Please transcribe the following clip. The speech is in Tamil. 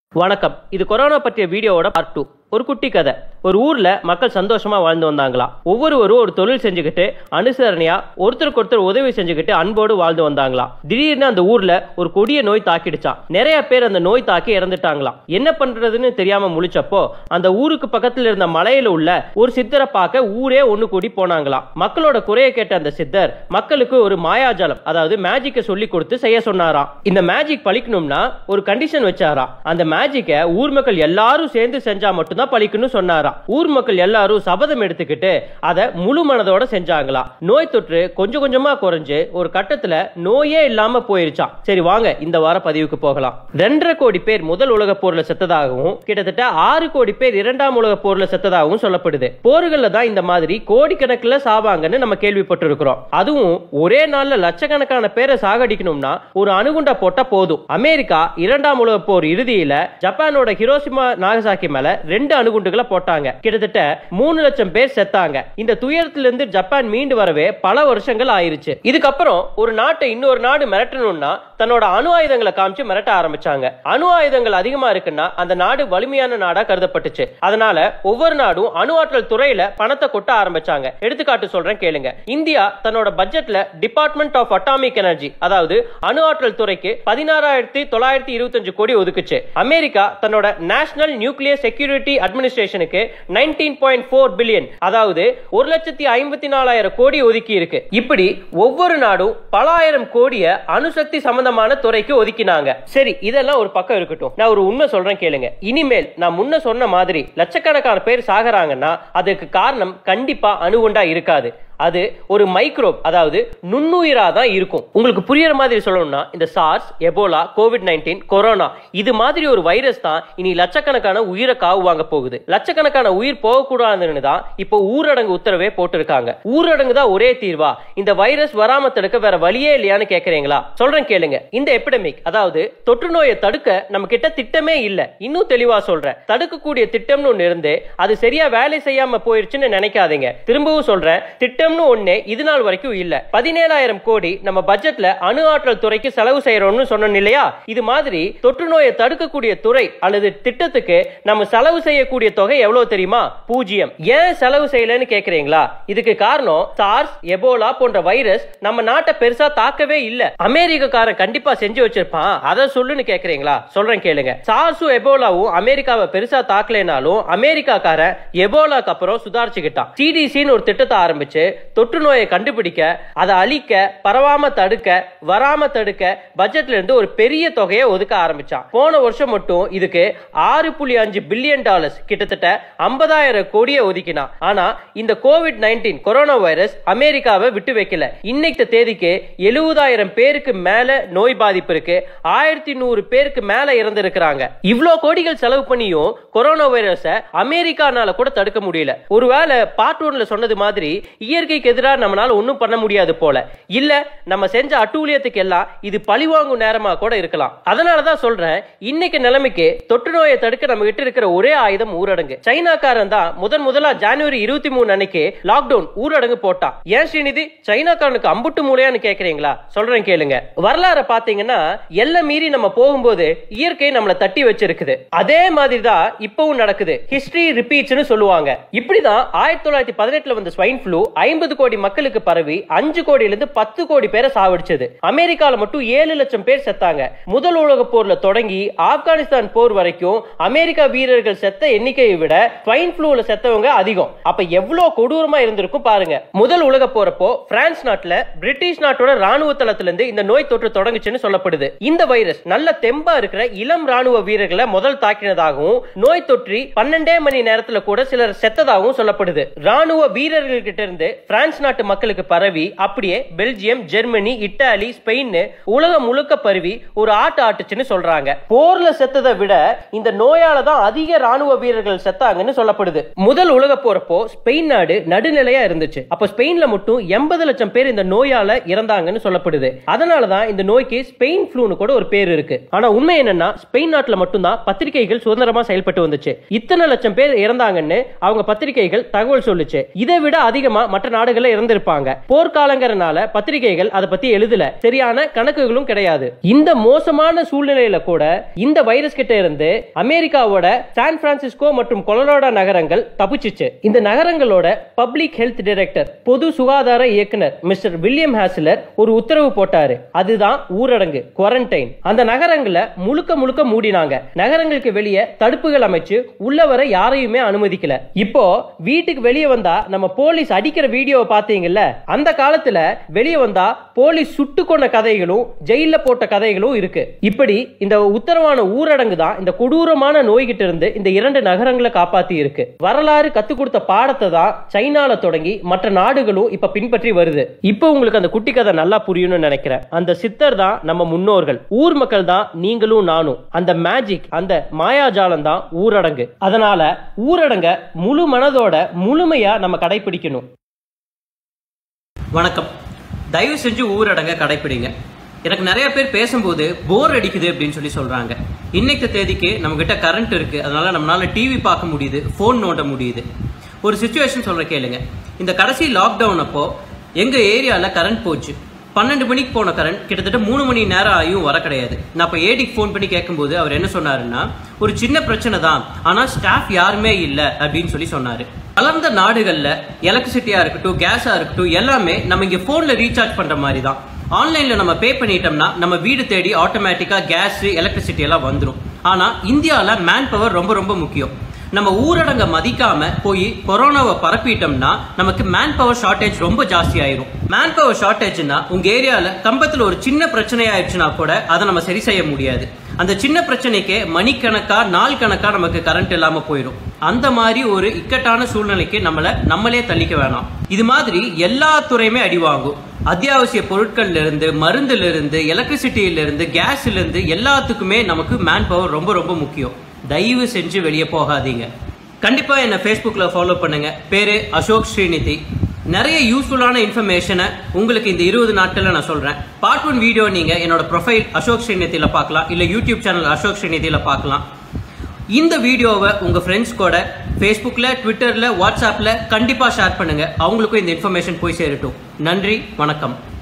வணக்கம் இது கொரோனா பற்றிய வீடியோவோட பார்ட் டூ ஒரு குட்டி கதை ஒரு ஊர்ல மக்கள் சந்தோஷமா வாழ்ந்து வந்தாங்களாம் ஒவ்வொருவரும் ஒரு தொழில் செஞ்சுக்கிட்டு அனுசரணையா ஒருத்தருக்கு ஒருத்தர் உதவி செஞ்சுக்கிட்டு அன்போடு வாழ்ந்து வந்தாங்களாம் திடீர்னு அந்த ஊர்ல ஒரு கொடிய நோய் தாக்கிடுச்சான் நிறைய பேர் அந்த நோய் தாக்கி இறந்துட்டாங்களாம் என்ன பண்றதுன்னு தெரியாம முழிச்சப்போ அந்த ஊருக்கு பக்கத்துல இருந்த மலையில உள்ள ஒரு சித்தரை பார்க்க ஊரே ஒண்ணு கூடி போனாங்களாம் மக்களோட குறைய கேட்ட அந்த சித்தர் மக்களுக்கு ஒரு மாயாஜாலம் அதாவது மேஜிக்கை சொல்லி கொடுத்து செய்ய சொன்னாராம் இந்த மேஜிக் பழிக்கணும்னா ஒரு கண்டிஷன் வச்சாராம் அந்த மேஜிக்கை ஊர் மக்கள் எல்லாரும் சேர்ந்து செஞ்சா மட்டும்தான் பழிக்கணும்னு சொன்னாராம் ஊர் மக்கள் எல்லாரும் சபதம் எடுத்துக்கிட்டு அதை முழு மனதோட செஞ்சாங்களாம் நோய் தொற்று கொஞ்சம் கொஞ்சமா குறைஞ்சு ஒரு கட்டத்துல நோயே இல்லாம போயிருச்சாம் சரி வாங்க இந்த வார பதிவுக்கு போகலாம் ரெண்டரை கோடி பேர் முதல் உலக போர்ல செத்ததாகவும் கிட்டத்தட்ட ஆறு கோடி பேர் இரண்டாம் உலக போர்ல செத்ததாகவும் சொல்லப்படுது போர்கள்ல தான் இந்த மாதிரி கோடிக்கணக்கில் சாவாங்கன்னு நம்ம கேள்விப்பட்டிருக்கிறோம் அதுவும் ஒரே நாள்ல லட்சக்கணக்கான பேரை சாகடிக்கணும்னா ஒரு அணுகுண்டா போட்டா போதும் அமெரிக்கா இரண்டாம் உலக போர் இறுதியில ஜப்பானோட ஹிரோசிமா நாகசாக்கி மேல ரெண்டு அணுகுண்டுகளை போட்டாங்க கிட்டத்தட்ட மூணு லட்சம் பேர் செத்தாங்க இந்த துயரத்திலிருந்து ஜப்பான் மீண்டு வரவே பல வருஷங்கள் ஆயிருச்சு இதுக்கப்புறம் ஒரு நாட்டை இன்னொரு நாடு மிரட்டணும்னா தன்னோட அணு ஆயுதங்களை காமிச்சு மிரட்ட ஆரம்பிச்சாங்க அணு ஆயுதங்கள் அதிகமா இருக்குன்னா அந்த நாடு வலிமையான நாடா கருதப்பட்டுச்சு அதனால ஒவ்வொரு நாடும் அணு ஆற்றல் துறையில பணத்தை கொட்ட ஆரம்பிச்சாங்க எடுத்துக்காட்டு சொல்றேன் கேளுங்க இந்தியா தன்னோட பட்ஜெட்ல டிபார்ட்மெண்ட் ஆஃப் அட்டாமிக் எனர்ஜி அதாவது அணு ஆற்றல் துறைக்கு பதினாறாயிரத்தி தொள்ளாயிரத்தி இருபத்தஞ்சு கோடி ஒதுக்குச்சு அமெரிக்கா தன்னோட நேஷனல் நியூக்ளியர் செக்யூரிட்டி அட்மினிஸ்ட்ரேஷனுக்கு நைன்டீன் பாயிண்ட் ஃபோர் பில்லியன் அதாவது ஒரு லட்சத்தி ஐம்பத்தி நாலாயிரம் கோடி ஒதுக்கி இருக்கு இப்படி ஒவ்வொரு நாடும் பல ஆயிரம் கோடிய அணுசக்தி சம்பந்தமான துறைக்கு ஒதுக்கினாங்க சரி இதெல்லாம் ஒரு பக்கம் இருக்கட்டும் நான் ஒரு உண்மை சொல்றேன் கேளுங்க இனிமேல் நான் முன்ன சொன்ன மாதிரி லட்சக்கணக்கான பேர் சாகறாங்கன்னா அதுக்கு காரணம் கண்டிப்பா அணுகுண்டா இருக்காது அது ஒரு மைக்ரோப் அதாவது நுண்ணுயிரா தான் இருக்கும் உங்களுக்கு புரியற மாதிரி சொல்லணும்னா இந்த SARS Ebola COVID nineteen corona இது மாதிரி ஒரு வைரஸ் தான் இனி லட்சக்கணக்கான உயிரை காவு வாங்க போகுது லட்சக்கணக்கான உயிர் போகக்கூடாதுன்னு தான் இப்போ ஊரடங்கு உத்தரவே போட்டிருக்காங்க ஊரடங்கு தான் ஒரே தீர்வா இந்த வைரஸ் வராம தடுக்க வேற வழியே இல்லையான்னு கேக்குறீங்களா சொல்றேன் கேளுங்க இந்த எபிடமிக் அதாவது தொற்று நோயை தடுக்க நம்ம கிட்ட திட்டமே இல்ல இன்னும் தெளிவா சொல்றேன் தடுக்கக்கூடிய திட்டம்னு ஒண்ணு இருந்து அது சரியா வேலை செய்யாம போயிருச்சுன்னு நினைக்காதீங்க திரும்பவும் சொல்றேன் திட்டம்னு ஒண்ணே இது நாள் வரைக்கும் இல்ல பதினேழாயிரம் கோடி நம்ம பட்ஜெட்ல அணு ஆற்றல் துறைக்கு செலவு செய்யறோம்னு சொன்னோம் இல்லையா இது மாதிரி தொற்று நோயை தடுக்கக்கூடிய துறை அல்லது திட்டத்துக்கு நம்ம செலவு செய்யக்கூடிய தொகை எவ்வளவு தெரியுமா பூஜ்ஜியம் ஏன் செலவு செய்யலன்னு கேக்குறீங்களா இதுக்கு காரணம் சார்ஸ் எபோலா போன்ற வைரஸ் நம்ம நாட்டை பெருசா தாக்கவே இல்ல அமெரிக்கக்காரன் கண்டிப்பா செஞ்சு வச்சிருப்பான் அதை சொல்லுன்னு கேக்குறீங்களா சொல்றேன் கேளுங்க சார்ஸும் எபோலாவும் அமெரிக்காவை பெருசா தாக்கலைனாலும் அமெரிக்காக்காரன் எபோலாக்கு அப்புறம் சுதாரிச்சுக்கிட்டான் சிடிசின்னு ஒரு திட்டத்தை ஆரம்பிச்சு தொற்று நோயை கண்டுபிடிக்க அதை அழிக்க பரவாம தடுக்க வராம தடுக்க பட்ஜெட்ல இருந்து ஒரு பெரிய தொகையை ஒதுக்க ஆரம்பிச்சான் போன வருஷம் மட்டும் இதுக்கு ஆறு புள்ளி அஞ்சு பில்லியன் டாலர்ஸ் கிட்டத்தட்ட ஐம்பதாயிரம் கோடியை ஒதுக்கினான் ஆனா இந்த கோவிட் நைன்டீன் கொரோனா வைரஸ் அமெரிக்காவை விட்டு வைக்கல இன்னைக்கு தேதிக்கு எழுபதாயிரம் பேருக்கு மேல நோய் பாதிப்பு இருக்கு ஆயிரத்தி நூறு பேருக்கு மேல இறந்திருக்கிறாங்க இவ்ளோ கோடிகள் செலவு பண்ணியும் கொரோனா வைரஸ அமெரிக்கானால கூட தடுக்க முடியல ஒருவேளை பார்ட் ஒன்ல சொன்னது மாதிரி இயற்கைக்கு எதிராக நம்மளால ஒன்றும் பண்ண முடியாது போல இல்ல நம்ம செஞ்ச அட்டூழியத்துக்கு எல்லாம் இது பழிவாங்கும் நேரமா கூட இருக்கலாம் அதனால தான் சொல்றேன் இன்னைக்கு நிலைமைக்கு தொற்று நோயை தடுக்க நம்ம கிட்ட இருக்கிற ஒரே ஆயுதம் ஊரடங்கு சைனாக்காரன் தான் முதன் முதலா ஜனவரி இருபத்தி மூணு அன்னைக்கு லாக்டவுன் ஊரடங்கு போட்டான் ஏன் ஸ்ரீநிதி சைனாக்காரனுக்கு அம்புட்டு மூலையான்னு கேக்குறீங்களா சொல்றேன் கேளுங்க வரலாற பாத்தீங்கன்னா எல்லை மீறி நம்ம போகும்போது இயற்கை நம்மள தட்டி வச்சிருக்குது அதே மாதிரி தான் இப்பவும் நடக்குது ஹிஸ்டரி ரிப்பீட்ஸ்னு சொல்லுவாங்க இப்படிதான் ஆயிரத்தி தொள்ளாயிரத்தி பதினெட்டுல வந்த ஸ்வைன் ஃப்ளூ ஐம்பது கோடி மக்களுக்கு பரவி அஞ்சு கோடியில இருந்து பத்து கோடி பேரை சாவடிச்சது அமெரிக்கால மட்டும் ஏழு லட்சம் பேர் செத்தாங்க முதல் உலக போர்ல தொடங்கி ஆப்கானிஸ்தான் போர் வரைக்கும் அமெரிக்கா வீரர்கள் செத்த எண்ணிக்கையை விட ஸ்வைன் ஃப்ளூல செத்தவங்க அதிகம் அப்ப எவ்வளவு கொடூரமா இருந்திருக்கும் பாருங்க முதல் உலக போறப்போ பிரான்ஸ் நாட்டுல பிரிட்டிஷ் நாட்டோட ராணுவ தளத்துல இருந்து இந்த நோய் தொற்று தொடங்குச்சுன்னு சொல்லப்படுது இந்த வைரஸ் நல்ல தெம்பா இருக்கிற இளம் ராணுவ வீரர்களை முதல் தாக்கினதாகவும் நோய் தொற்றி பன்னெண்டே மணி நேரத்துல கூட சிலர் செத்ததாகவும் சொல்லப்படுது ராணுவ வீரர்கள் கிட்ட இருந்து பிரான்ஸ் நாட்டு மக்களுக்கு பரவி அப்படியே பெல்ஜியம் ஜெர்மனி இத்தாலி ஸ்பெயின் உலகம் முழுக்க பரவி ஒரு ஆட்டு ஆட்டுச்சுன்னு சொல்றாங்க போர்ல செத்ததை விட இந்த நோயால தான் அதிக ராணுவ வீரர்கள் செத்தாங்கன்னு சொல்லப்படுது முதல் உலக போறப்போ ஸ்பெயின் நாடு நடுநிலையா இருந்துச்சு அப்ப ஸ்பெயின்ல மட்டும் எண்பது லட்சம் பேர் இந்த நோயால இறந்தாங்கன்னு சொல்லப்படுது அதனாலதான் இந்த நோய்க்கு ஸ்பெயின் ஃப்ளூன்னு கூட ஒரு பேர் இருக்கு ஆனா உண்மை என்னன்னா ஸ்பெயின் நாட்டுல மட்டும்தான் பத்திரிகைகள் சுதந்திரமா செயல்பட்டு வந்துச்சு இத்தனை லட்சம் பேர் இறந்தாங்கன்னு அவங்க பத்திரிகைகள் தகவல் சொல்லுச்சு இதை விட அதிகமா மற்ற மற்ற நாடுகள்ல இருந்திருப்பாங்க போர்க்காலங்கிறனால பத்திரிகைகள் அதை பத்தி எழுதல சரியான கணக்குகளும் கிடையாது இந்த மோசமான சூழ்நிலையில கூட இந்த வைரஸ் கிட்ட இருந்து அமெரிக்காவோட சான் பிரான்சிஸ்கோ மற்றும் கொலராடோ நகரங்கள் தப்பிச்சுச்சு இந்த நகரங்களோட பப்ளிக் ஹெல்த் டைரக்டர் பொது சுகாதார இயக்குனர் மிஸ்டர் வில்லியம் ஹாஸ்லர் ஒரு உத்தரவு போட்டாரு அதுதான் ஊரடங்கு குவாரண்டைன் அந்த நகரங்களை முழுக்க முழுக்க மூடினாங்க நகரங்களுக்கு வெளியே தடுப்புகள் அமைச்சு உள்ள வர யாரையுமே அனுமதிக்கல இப்போ வீட்டுக்கு வெளியே வந்தா நம்ம போலீஸ் அடிக்கிற வீடியோவை பார்த்தீங்கல்ல அந்த காலத்துல வெளியே வந்தா போலீஸ் சுட்டு கொண்ட கதைகளும் ஜெயில போட்ட கதைகளும் இருக்கு இப்படி இந்த உத்தரவான ஊரடங்கு தான் இந்த கொடூரமான நோய்கிட்ட இருந்து இந்த இரண்டு நகரங்களை காப்பாத்தி இருக்கு வரலாறு கத்து கொடுத்த பாடத்தை தான் சைனால தொடங்கி மற்ற நாடுகளும் இப்ப பின்பற்றி வருது இப்போ உங்களுக்கு அந்த குட்டி கதை நல்லா புரியும்னு நினைக்கிறேன் அந்த சித்தர் தான் நம்ம முன்னோர்கள் ஊர் மக்கள் தான் நீங்களும் நானும் அந்த மேஜிக் அந்த மாயாஜாலம் தான் ஊரடங்கு அதனால ஊரடங்க முழு மனதோட முழுமையா நம்ம கடைபிடிக்கணும் வணக்கம் தயவு செஞ்சு ஊரடங்க கடைப்பிடிங்க எனக்கு நிறைய பேர் பேசும்போது போர் அடிக்குது அப்படின்னு சொல்லி சொல்றாங்க இன்னைக்கு தேதிக்கு நம்ம கிட்ட கரண்ட் இருக்கு அதனால நம்மளால டிவி பார்க்க முடியுது ஃபோன் நோண்ட முடியுது ஒரு சுச்சுவேஷன் சொல்ற கேளுங்க இந்த கடைசி லாக்டவுன் அப்போ எங்க ஏரியால கரண்ட் போச்சு பன்னெண்டு மணிக்கு போன கரண்ட் கிட்டத்தட்ட மூணு மணி நேரம் ஆகியும் வர கிடையாது நான் இப்போ ஏடிக்கு ஃபோன் பண்ணி கேட்கும்போது அவர் என்ன சொன்னாருன்னா ஒரு சின்ன பிரச்சனை தான் ஆனால் ஸ்டாஃப் யாருமே இல்லை அப்படின்னு சொல்லி சொன்னாரு வளர்ந்த நாடுகளில் எலக்ட்ரிசிட்டியாக இருக்கட்டும் கேஸாக இருக்கட்டும் எல்லாமே நம்ம இங்கே ஃபோனில் ரீசார்ஜ் பண்ணுற மாதிரி தான் ஆன்லைனில் நம்ம பே பண்ணிட்டோம்னா நம்ம வீடு தேடி ஆட்டோமேட்டிக்காக கேஸ் எலக்ட்ரிசிட்டி எல்லாம் வந்துடும் ஆனால் இந்தியாவில் மேன் பவர் ரொம்ப ரொம்ப முக்கியம் நம்ம ஊரடங்க மதிக்காம போய் கொரோனாவை பரப்பிட்டோம்னா நமக்கு மேன் பவர் ஷார்டேஜ் ரொம்ப ஜாஸ்தி ஆயிரும் மேன் பவர் ஷார்டேஜ்னா உங்க ஏரியால கம்பத்துல ஒரு சின்ன பிரச்சனை ஆயிடுச்சுன்னா கூட அதை நம்ம சரி செய்ய முடியாது அந்த சின்ன பிரச்சனைக்கு மணிக்கணக்கா நாள் கணக்கா நமக்கு கரண்ட் இல்லாம போயிடும் அந்த மாதிரி ஒரு இக்கட்டான சூழ்நிலைக்கு நம்மள நம்மளே தள்ளிக்க வேணாம் இது மாதிரி எல்லா துறையுமே அடி வாங்கும் அத்தியாவசிய பொருட்கள்ல இருந்து மருந்துல இருந்து எலக்ட்ரிசிட்டியில இருந்து கேஸ்ல இருந்து எல்லாத்துக்குமே நமக்கு மேன் பவர் ரொம்ப ரொம்ப முக்கியம் தயவு செஞ்சு வெளியே போகாதீங்க கண்டிப்பா என்ன ஃபேஸ்புக்ல ஃபாலோ பண்ணுங்க பேரு அசோக் ஸ்ரீநிதி நிறைய யூஸ்ஃபுல்லான இன்ஃபர்மேஷனை உங்களுக்கு இந்த இருபது நாட்கள்ல நான் சொல்றேன் பார்ட் ஒன் வீடியோ நீங்க என்னோட ப்ரொஃபைல் அசோக் ஸ்ரீநிதியில பார்க்கலாம் இல்ல யூடியூப் சேனல் அசோக் ஸ்ரீநிதியில பார்க்கலாம் இந்த வீடியோவை உங்க ஃப்ரெண்ட்ஸ் கூட ஃபேஸ்புக்ல ட்விட்டர்ல வாட்ஸ்அப்ல கண்டிப்பா ஷேர் பண்ணுங்க அவங்களுக்கும் இந்த இன்ஃபர்மேஷன் போய் சேரட்டும் நன்றி வணக்கம்